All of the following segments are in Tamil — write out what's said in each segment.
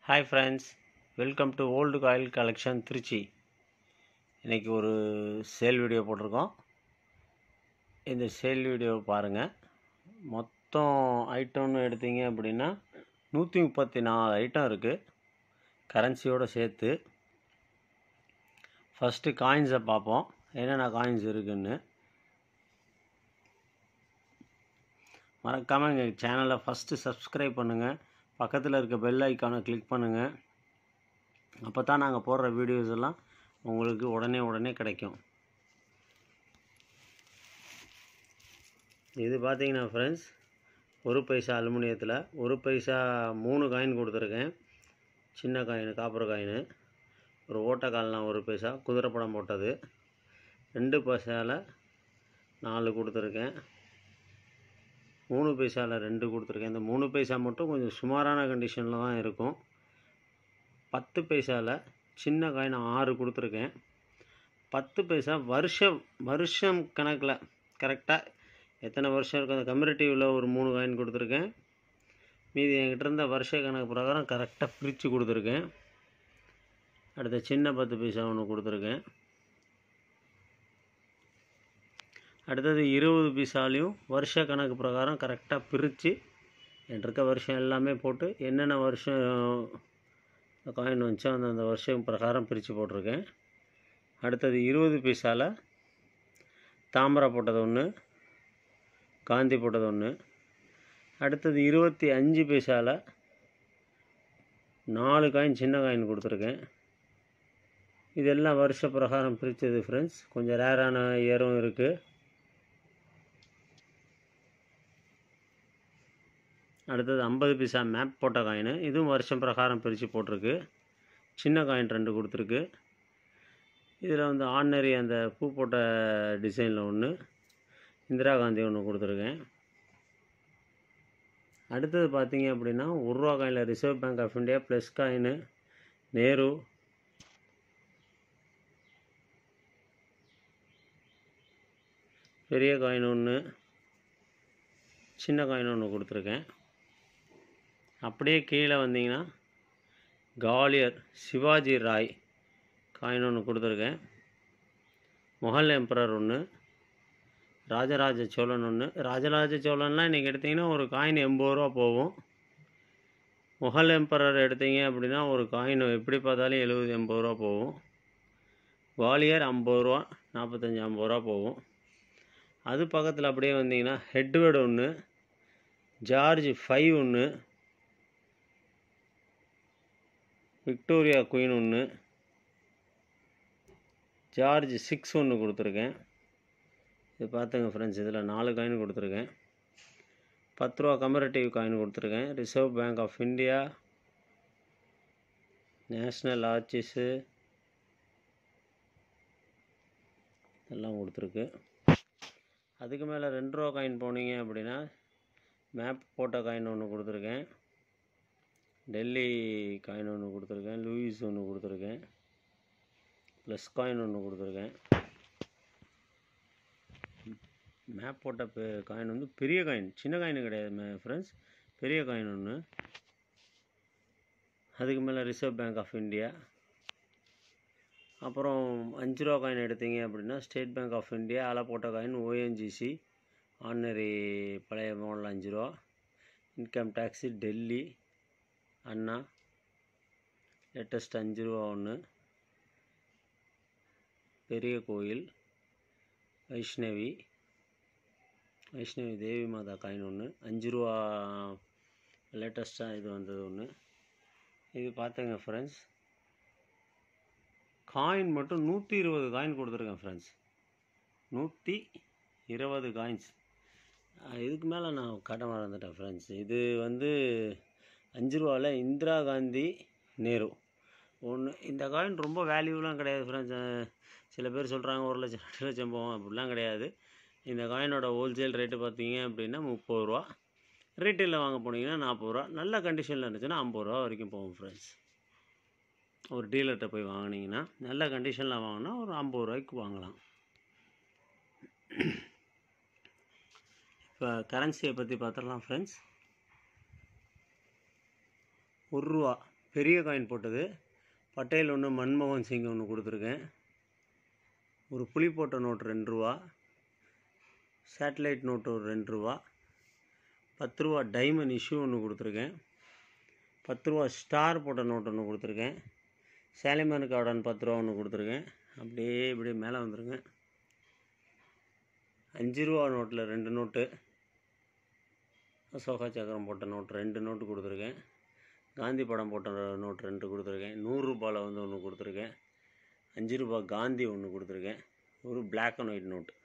hi friends welcome to old coin collection Trichy இன்றைக்கி ஒரு சேல் வீடியோ போட்டிருக்கோம் இந்த சேல் வீடியோ பாருங்கள் மொத்தம் ஐட்டம்னு எடுத்தீங்க அப்படின்னா நூற்றி முப்பத்தி நாலு ஐட்டம் இருக்குது கரன்சியோடு சேர்த்து ஃபஸ்ட்டு காயின்ஸை பார்ப்போம் என்னென்ன காயின்ஸ் இருக்குன்னு மறக்காமல் எங்கள் சேனலை ஃபஸ்ட்டு சப்ஸ்கிரைப் பண்ணுங்கள் பக்கத்தில் இருக்க பெல் ஐக்கானை கிளிக் பண்ணுங்கள் அப்போ தான் நாங்கள் போடுற வீடியோஸ் எல்லாம் உங்களுக்கு உடனே உடனே கிடைக்கும் இது பார்த்தீங்கன்னா ஃப்ரெண்ட்ஸ் ஒரு பைசா அலுமினியத்தில் ஒரு பைசா மூணு காயின் கொடுத்துருக்கேன் சின்ன காயின் காப்பர் காயின் ஒரு ஓட்டக்கால்னா ஒரு பைசா குதிரைப்படம் போட்டது ரெண்டு பைசாவில் நாலு கொடுத்துருக்கேன் மூணு பைசாவில் ரெண்டு கொடுத்துருக்கேன் இந்த மூணு பைசா மட்டும் கொஞ்சம் சுமாரான கண்டிஷனில் தான் இருக்கும் பத்து பைசாவில் சின்ன காயின் ஆறு கொடுத்துருக்கேன் பத்து பைசா வருஷம் வருஷம் கணக்கில் கரெக்டாக எத்தனை வருஷம் இருக்கும் அந்த கம்யூனிட்டிவில் ஒரு மூணு காயின் கொடுத்துருக்கேன் மீதி என்கிட்ட இருந்த வருஷ கணக்கு பிரகாரம் கரெக்டாக பிரித்து கொடுத்துருக்கேன் அடுத்த சின்ன பத்து பைசா ஒன்று கொடுத்துருக்கேன் அடுத்தது இருபது பைசாலையும் வருஷ கணக்கு பிரகாரம் கரெக்டாக பிரித்து என்கிட்ட இருக்க வருஷம் எல்லாமே போட்டு என்னென்ன வருஷம் காயின் வந்துச்சோ அந்தந்த வருஷம் பிரகாரம் பிரித்து போட்டிருக்கேன் அடுத்தது இருபது பைசாவில் தாமரை போட்டது ஒன்று காந்தி போட்டது ஒன்று அடுத்தது இருபத்தி அஞ்சு பைசாவில் நாலு காயின் சின்ன காயின் கொடுத்துருக்கேன் இதெல்லாம் வருஷ பிரகாரம் பிரித்தது ஃப்ரெண்ட்ஸ் கொஞ்சம் ரேரான இயரும் இருக்குது அடுத்தது ஐம்பது பைசா மேப் போட்ட காயின் இதுவும் வருஷம் பிரகாரம் பிரித்து போட்டிருக்கு சின்ன காயின் ரெண்டு கொடுத்துருக்கு இதில் வந்து ஆர்டினரி அந்த பூ போட்ட டிசைனில் ஒன்று இந்திரா காந்தி ஒன்று கொடுத்துருக்கேன் அடுத்தது பார்த்தீங்க அப்படின்னா ஒரு ரூபா காயினில் Reserve Bank of India plus coin Nehru பெரிய காயின் ஒன்று சின்ன காயின் ஒன்று கொடுத்துருக்கேன் அப்படியே கீழே வந்தீங்கன்னா காலியர் சிவாஜி ராய் காயின் ஒன்று கொடுத்துருக்கேன் மொஹல் எம்பரர் ஒன்று ராஜராஜ சோழன் ஒன்று ராஜராஜ சோழன்லாம் இன்றைக்கி எடுத்திங்கன்னா ஒரு காயின் எண்பது ரூபா போகும் மொஹல் எம்பரர் எடுத்தீங்க அப்படின்னா ஒரு காயின் எப்படி பார்த்தாலும் எழுபது எண்பது ரூபா போகும் குவாலியர் ஐம்பது ரூபா நாற்பத்தஞ்சி ஐம்பது ரூபா போகும் அது பக்கத்தில் அப்படியே வந்தீங்கன்னா ஹெட்வேர்டு ஒன்று ஜார்ஜ் ஃபைவ் ஒன்று விக்டோரியா குயின் ஒன்று ஜார்ஜ் சிக்ஸ் ஒன்று கொடுத்துருக்கேன் இது பார்த்துங்க ஃப்ரெண்ட்ஸ் இதில் நாலு காயின் கொடுத்துருக்கேன் பத்து ரூபா கமரேட்டிவ் காயின் கொடுத்துருக்கேன் Reserve Bank of India national archives எல்லாம் கொடுத்துருக்கு அதுக்கு மேலே ரெண்டு ரூபா காயின் போனீங்க அப்படின்னா மேப் போட்ட காயின் ஒன்று கொடுத்துருக்கேன் டெல்லி காயின் ஒன்று கொடுத்துருக்கேன் லூயிஸ் ஒன்று கொடுத்துருக்கேன் ப்ளஸ் காயின் ஒன்று கொடுத்துருக்கேன் மேப் போட்ட காயின் வந்து பெரிய காயின் சின்ன காயின் கிடையாது ஃப்ரெண்ட்ஸ் பெரிய காயின் ஒன்று அதுக்கு மேலே ரிசர்வ் பேங்க் ஆஃப் இந்தியா அப்புறம் அஞ்சு ரூபா காயின் எடுத்தீங்க அப்படின்னா ஸ்டேட் பேங்க் ஆஃப் இந்தியா அலை போட்ட காயின் ஓஎன்ஜிசி ஆர்டினரி பழைய மாடல் அஞ்சு ரூபா income tax Delhi Anna latest அஞ்சு ரூபா ஒன்று பெரிய கோயில் வைஷ்ணவி வைஷ்ணவி தேவி மாதா காயின் ஒன்று அஞ்சு ரூபா லேட்டஸ்ட்டாக இது வந்தது ஒன்று இது பார்த்துங்க ஃப்ரெண்ட்ஸ் காயின் மட்டும் நூற்றி இருபது காயின் கொடுத்துருக்கேன் ஃப்ரெண்ட்ஸ் நூற்றி இருபது காயின்ஸ் இதுக்கு மேலே நான் கட்ட மறந்துட்டேன் ஃப்ரெண்ட்ஸ் இது வந்து அஞ்சு ரூபாவில் இந்திரா காந்தி நேரு ஒன்று இந்த காயின் ரொம்ப வேல்யூலாம் கிடையாது ஃப்ரெண்ட்ஸ் சில பேர் சொல்கிறாங்க ஒரு லட்சம் ரெண்டு லட்சம் போவோம் அப்படிலாம் கிடையாது இந்த காயினோட ஹோல்சேல் ரேட்டு பார்த்தீங்க அப்படின்னா முப்பது ரூபா ரீட்டெயிலில் வாங்க போனீங்கன்னா நாற்பது ரூபா நல்ல கண்டிஷனில் இருந்துச்சுன்னா ஐம்பது ரூபா வரைக்கும் போகும் ஃப்ரெண்ட்ஸ் ஒரு டீலர்கிட்ட போய் வாங்கினீங்கன்னா நல்ல கண்டிஷனில் வாங்கினா ஒரு ஐம்பது ரூபாய்க்கு வாங்கலாம் இப்போ கரன்சியை பற்றி பார்த்துடலாம் ஃப்ரெண்ட்ஸ் ஒரு ரூபா பெரிய காயின் போட்டது பட்டேல் ஒன்று மன்மோகன் சிங் ஒன்று கொடுத்துருக்கேன் ஒரு புலி போட்ட நோட்டு ரெண்டு ரூபா சேட்டலைட் நோட்டு ஒரு ரெண்டு ரூபா பத்து ரூபா டைமண்ட் இஷ்யூ ஒன்று கொடுத்துருக்கேன் பத்து ரூபா ஸ்டார் போட்ட நோட்டு ஒன்று கொடுத்துருக்கேன் சேலிமன் கார்டன் பத்து ரூபா ஒன்று கொடுத்துருக்கேன் அப்படியே இப்படியே மேலே வந்துருங்க அஞ்சு ரூபா நோட்டில் ரெண்டு நோட்டு அசோகா சக்கரம் போட்ட நோட்டு ரெண்டு நோட்டு கொடுத்துருக்கேன் காந்தி படம் போட்ட நோட்டு ரெண்டு கொடுத்துருக்கேன் நூறுரூபாவில் வந்து ஒன்று கொடுத்துருக்கேன் அஞ்சு ரூபா காந்தி ஒன்று கொடுத்துருக்கேன் ஒரு பிளாக் அண்ட் ஒயிட் நோட்டு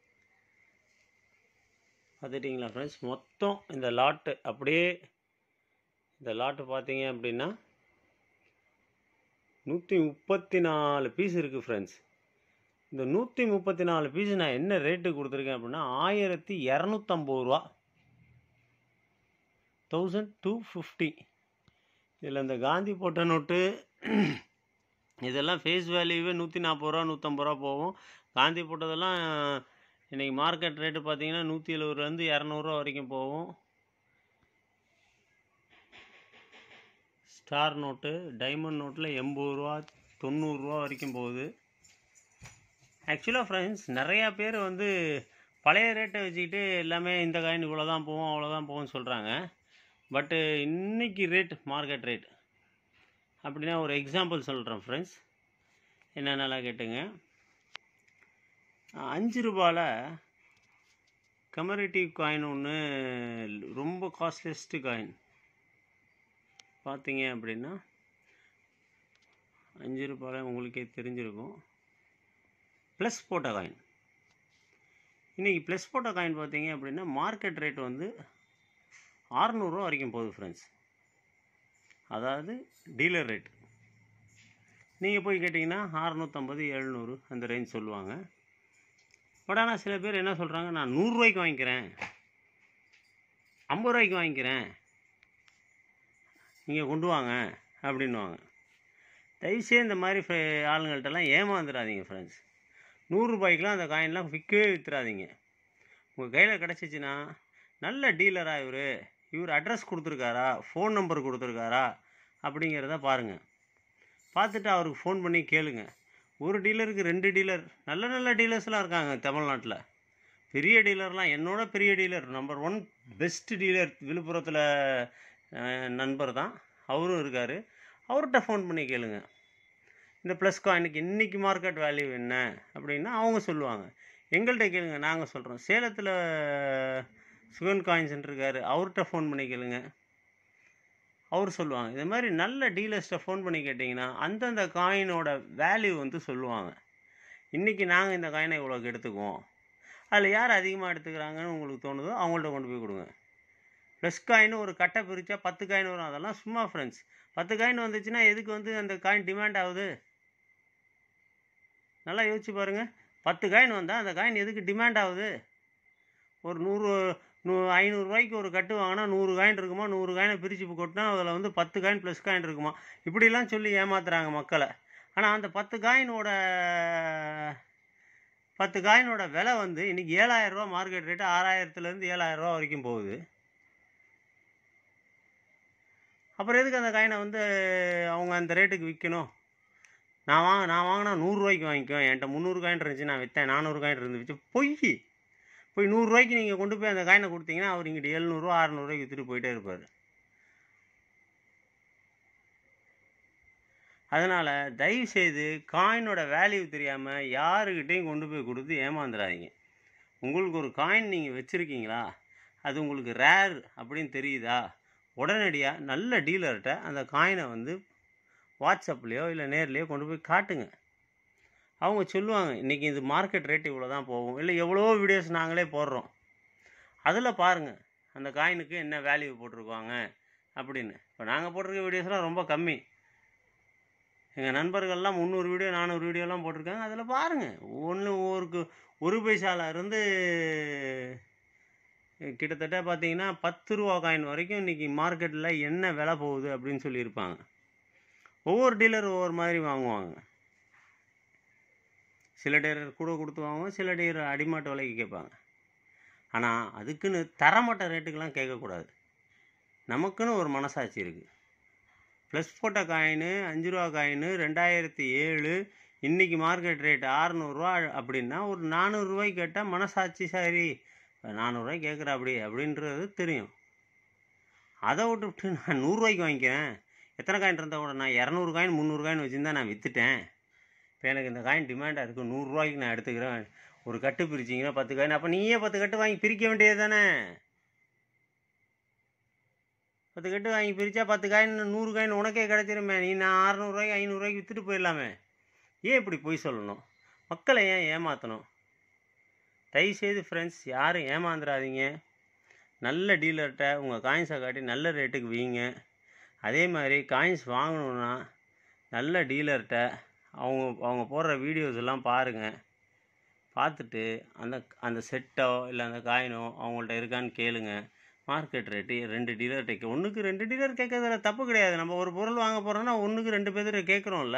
பார்த்துட்டிங்களா ஃப்ரெண்ட்ஸ் மொத்தம் இந்த லாட்டு அப்படியே இந்த லாட்டு பார்த்தீங்க அப்படின்னா நூற்றி முப்பத்தி நாலு பீஸ் இருக்குது ஃப்ரெண்ட்ஸ் இந்த நூற்றி முப்பத்தி நாலு பீஸ் நான் என்ன ரேட்டு கொடுத்துருக்கேன் அப்படின்னா ஆயிரத்தி இரநூத்தம்பது ரூபா தௌசண்ட் டூ ஃபிஃப்டி இதில் இந்த காந்தி போட்ட நோட்டு இதெல்லாம் ஃபேஸ் வேல்யூவே நூற்றி நாற்பது ரூபா நூற்றம்பது ரூபா போகும் காந்தி போட்டதெல்லாம் இன்றைக்கி மார்க்கெட் ரேட்டு பார்த்தீங்கன்னா நூற்றி எழுபதுலேருந்து இரநூறுவா வரைக்கும் போகும் ஸ்டார் நோட்டு டைமண்ட் நோட்டில் எண்பது ரூபா தொண்ணூறுரூவா வரைக்கும் போகுது ஆக்சுவலாக ஃப்ரெண்ட்ஸ் நிறையா பேர் வந்து பழைய ரேட்டை வச்சுக்கிட்டு எல்லாமே இந்த காயின் இவ்வளோ தான் போகும் அவ்வளோதான் போகும்னு சொல்கிறாங்க பட்டு இன்னைக்கு ரேட் மார்க்கெட் ரேட் அப்படின்னா ஒரு எக்ஸாம்பிள் சொல்கிறேன் ஃப்ரெண்ட்ஸ் என்னென்னலாம் கேட்டுங்க அஞ்சு ரூபாயில் கமரேட்டிவ் காயின் ஒன்று ரொம்ப காஸ்ட்லியஸ்ட்டு காயின் பார்த்தீங்க அப்படின்னா அஞ்சு ரூபாயில் உங்களுக்கே தெரிஞ்சிருக்கும் ப்ளஸ் போட்ட காயின் இன்றைக்கி ப்ளஸ் போட்ட காயின் பார்த்தீங்க அப்படின்னா மார்க்கெட் ரேட் வந்து ஆறுநூறுவா வரைக்கும் போகுது ஃப்ரெண்ட்ஸ் அதாவது டீலர் ரேட் நீங்கள் போய் கேட்டிங்கன்னா அறநூற்றம்பது எழுநூறு அந்த ரேஞ்ச் சொல்லுவாங்க பட் ஆனால் சில பேர் என்ன சொல்கிறாங்க நான் நூறுரூவாய்க்கு வாங்கிக்கிறேன் ஐம்பது ரூபாய்க்கு வாங்கிக்கிறேன் நீங்கள் கொண்டு வாங்க அப்படின்வாங்க தயவுசெய்து இந்த மாதிரி ஃப்ரெ- ஆளுங்கள்ட்டலாம் ஏமாந்துடாதீங்க ஃப்ரெண்ட்ஸ் நூறுரூபாய்க்கெலாம் அந்த காயின்லாம் விற்கவே வித்துறாதீங்க உங்கள் கையில் கிடச்சிச்சின்னா நல்ல டீலரா இவர் இவர் அட்ரஸ் கொடுத்துருக்காரா ஃபோன் நம்பர் கொடுத்துருக்காரா அப்படிங்கிறத பாருங்கள் பார்த்துட்டு அவருக்கு ஃபோன் பண்ணி கேளுங்க ஒரு டீலருக்கு ரெண்டு டீலர் நல்ல நல்ல டீலர்ஸ்லாம் இருக்காங்க தமிழ்நாட்டில் பெரிய டீலர்லாம் என்னோட பெரிய dealer number one best dealer விழுப்புரத்தில் நண்பர் தான் அவரும் இருக்கார் அவர்கிட்ட ஃபோன் பண்ணி கேளுங்க இந்த ப்ளஸ் காயினுக்கு இன்றைக்கி மார்க்கெட் வேல்யூ என்ன அப்படின்னா அவங்க சொல்லுவாங்க எங்கள்கிட்ட கேளுங்க நாங்கள் சொல்கிறோம் சேலத்தில் சுகன் காயின்ஸ் இருக்காரு அவர்கிட்ட ஃபோன் பண்ணி கேளுங்க அவர் சொல்லுவாங்க இது மாதிரி நல்ல டீலர்ஸ்ட்டை ஃபோன் பண்ணி கேட்டிங்கன்னா அந்தந்த காயினோட வேல்யூ வந்து சொல்லுவாங்க இன்றைக்கி நாங்கள் இந்த காயினை இவ்வளோக்கு எடுத்துக்குவோம் அதில் யார் அதிகமாக எடுத்துக்கிறாங்கன்னு உங்களுக்கு தோணுதோ அவங்கள்ட்ட கொண்டு போய் கொடுங்க ப்ளஸ் காயின் ஒரு கட்டை பிரித்தா பத்து காயின் வரும் அதெல்லாம் சும்மா ஃப்ரெண்ட்ஸ் பத்து காயின் வந்துச்சுன்னா எதுக்கு வந்து அந்த காயின் டிமாண்ட் ஆகுது நல்லா யோசிச்சு பாருங்கள் பத்து காயின் வந்தால் அந்த காயின் எதுக்கு டிமாண்ட் ஆகுது ஒரு நூறு நூ ஐநூறுரூவாய்க்கு ஒரு கட்டு வாங்கினா நூறு காயின் இருக்குமா நூறு காயினை பிரித்து கொட்டினா அதில் வந்து பத்து காயின் ப்ளஸ் காயின் இருக்குமா இப்படிலாம் சொல்லி ஏமாத்துறாங்க மக்களை ஆனால் அந்த பத்து காயினோட பத்து காயினோட விலை வந்து இன்றைக்கி ஏழாயிரரூவா மார்க்கெட் ரேட்டு ஆறாயிரத்துலேருந்து ஏழாயிரரூவா வரைக்கும் போகுது அப்புறம் எதுக்கு அந்த காயினை வந்து அவங்க அந்த ரேட்டுக்கு விற்கணும் நான் வாங்க நான் வாங்கினா நூறுரூவாய்க்கு வாங்கிக்குவேன் என்கிட்ட முந்நூறு காயின் இருந்துச்சு நான் விற்றேன் நானூறு காயின் இருந்து விற்று பொய் போய் நூறுரூவாய்க்கு நீங்கள் கொண்டு போய் அந்த காயினை கொடுத்தீங்கன்னா அவர் இங்கிட்ட எழுநூறுவா அறநூறுவாய்க்கு விற்றுட்டு போயிட்டே இருப்பார் அதனால் தயவுசெய்து காயினோட வேல்யூ தெரியாமல் யாருக்கிட்டையும் கொண்டு போய் கொடுத்து ஏமாந்துடாதீங்க உங்களுக்கு ஒரு காயின் நீங்கள் வச்சுருக்கீங்களா அது உங்களுக்கு ரேர் அப்படின்னு தெரியுதா உடனடியாக நல்ல டீலர்கிட்ட அந்த காயினை வந்து வாட்ஸ்அப்லேயோ இல்லை நேர்லேயோ கொண்டு போய் காட்டுங்க அவங்க சொல்லுவாங்க இன்றைக்கி இது மார்க்கெட் ரேட் இவ்வளோ தான் போகும் இல்லை எவ்வளோ வீடியோஸ் நாங்களே போடுறோம் அதில் பாருங்கள் அந்த காயினுக்கு என்ன வேல்யூ போட்டிருக்காங்க அப்படின்னு இப்போ நாங்கள் போட்டிருக்க வீடியோஸ்லாம் ரொம்ப கம்மி எங்கள் நண்பர்கள்லாம் முந்நூறு வீடியோ நானூறு வீடியோலாம் போட்டிருக்காங்க அதில் பாருங்கள் ஒன்று ஒரு ஒரு பைசால இருந்து கிட்டத்தட்ட பார்த்தீங்கன்னா பத்து ரூபா காயின் வரைக்கும் இன்றைக்கி மார்க்கெட்டில் என்ன விலை போகுது அப்படின்னு சொல்லியிருப்பாங்க ஒவ்வொரு டீலர் ஒவ்வொரு மாதிரி வாங்குவாங்க சில டீலர் கூட கொடுத்து வாங்குவோம் சில டீலர் அடிமாட்டு விலைக்கு கேட்பாங்க ஆனால் அதுக்குன்னு தரமட்ட ரேட்டுக்கெல்லாம் கேட்கக்கூடாது நமக்குன்னு ஒரு மனசாட்சி இருக்குது ப்ளஸ் போட்ட காயின் அஞ்சு ரூபா காயின் ரெண்டாயிரத்தி ஏழு இன்றைக்கி மார்க்கெட் ரேட் ஆறுநூறுவா அப்படின்னா ஒரு நானூறுரூவாய்க்கு கேட்டால் மனசாட்சி சரி நானூறுரூவாய்க்கு கேட்குற அப்படி அப்படின்றது தெரியும் அதை விட்டுவிட்டு நான் நூறுரூவாய்க்கு வாங்கிக்கிறேன் எத்தனை காயின் இருந்தால் கூட நான் இரநூறு காயின் முந்நூறு காயின் வச்சுருந்தா நான் விற்றுட்டேன் இப்போ எனக்கு இந்த காயின் டிமாண்டாக இருக்குது நூறுரூவாய்க்கு நான் எடுத்துக்கிறேன் ஒரு கட்டு பிரிச்சிங்கன்னா பத்து காயின் அப்போ நீயே பத்து கட்டு வாங்கி பிரிக்க வேண்டியது தானே பத்து கட்டு வாங்கி பிரித்தா பத்து காயின் நூறு காயின் உனக்கே கிடச்சிருமே நீ நான் அறநூறுவாய்க்கு ஐநூறுரூவாய்க்கு விற்றுட்டு போயிடலாமே ஏன் இப்படி பொய் சொல்லணும் மக்களை ஏன் ஏமாற்றணும் தயவுசெய்து ஃப்ரெண்ட்ஸ் யாரும் ஏமாந்துடாதீங்க நல்ல டீலர்கிட்ட உங்கள் காயின்ஸை காட்டி நல்ல ரேட்டுக்கு வீங்க அதே மாதிரி காயின்ஸ் வாங்கணுன்னா நல்ல டீலர்கிட்ட அவங்க அவங்க போடுற வீடியோஸ் எல்லாம் பாருங்கள் பார்த்துட்டு அந்த அந்த செட்டோ இல்லை அந்த காயினோ அவங்கள்ட்ட இருக்கான்னு கேளுங்க மார்க்கெட் ரேட்டு ரெண்டு டீலர் கேட்க ஒன்றுக்கு ரெண்டு டீலர் கேட்கறதுல தப்பு கிடையாது நம்ம ஒரு பொருள் வாங்க போகிறோன்னா ஒன்றுக்கு ரெண்டு பேர் கேட்குறோம்ல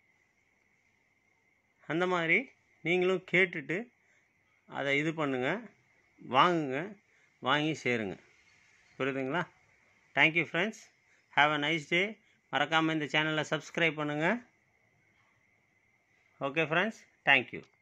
அந்த மாதிரி நீங்களும் கேட்டுட்டு அதை இது பண்ணுங்கள் வாங்குங்க வாங்கி சேருங்க புரியுதுங்களா thank you friends have a nice day மறக்காமல் இந்த சேனலை சப்ஸ்கிரைப் பண்ணுங்கள் ஓகே ஃப்ரெண்ட்ஸ் தேங்க்யூ